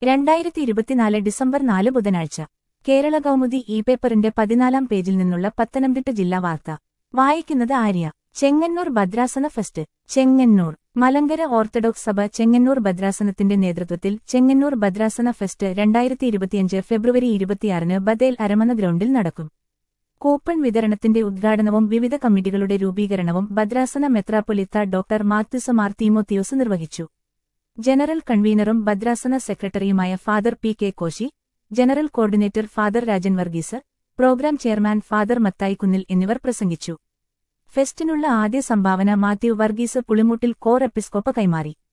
രണ്ടായിരത്തി ഇരുപത്തിനാല് ഡിസംബർ നാല് ബുധനാഴ്ച കേരള കൗമുദി ഇ പേപ്പറിന്റെ പതിനാലാം പേജിൽ നിന്നുള്ള പത്തനംതിട്ട ജില്ലാ വാർത്ത വായിക്കുന്നത് ആര്യ ചെങ്ങന്നൂർ ഭദ്രാസന ഫെസ്റ്റ് ചെങ്ങന്നൂർ മലങ്കര ഓർത്തഡോക്സ് സഭ ചെങ്ങന്നൂർ ഭദ്രാസനത്തിന്റെ നേതൃത്വത്തിൽ ചെങ്ങന്നൂർ ഭദ്രാസന ഫെസ്റ്റ് രണ്ടായിരത്തി ഇരുപത്തിയഞ്ച് ഫെബ്രുവരി ഇരുപത്തിയാറിന് ബദേൽ അരമന ഗ്രൗണ്ടിൽ നടക്കും കൂപ്പൺ വിതരണത്തിന്റെ ഉദ്ഘാടനവും വിവിധ കമ്മിറ്റികളുടെ രൂപീകരണവും ഭദ്രാസന മെത്രാപ്പൊലിത്ത ഡോക്ടർ മാത്യുസ മാർ തീമോത്തിയോസ് നിർവഹിച്ചു ജനറൽ കൺവീനറും ഭദ്രാസന സെക്രട്ടറിയുമായ father P K Koshy general coordinator father Rajan Varghese programme chairman father Mathai Kunnil എന്നിവർ പ്രസംഗിച്ചു ഫെസ്റ്റിനുള്ള ആദ്യ സംഭാവന മാത്യു വർഗീസ് പുളിമുട്ടിൽ കോർ എപ്പിസ്കോപ്പ കൈമാറി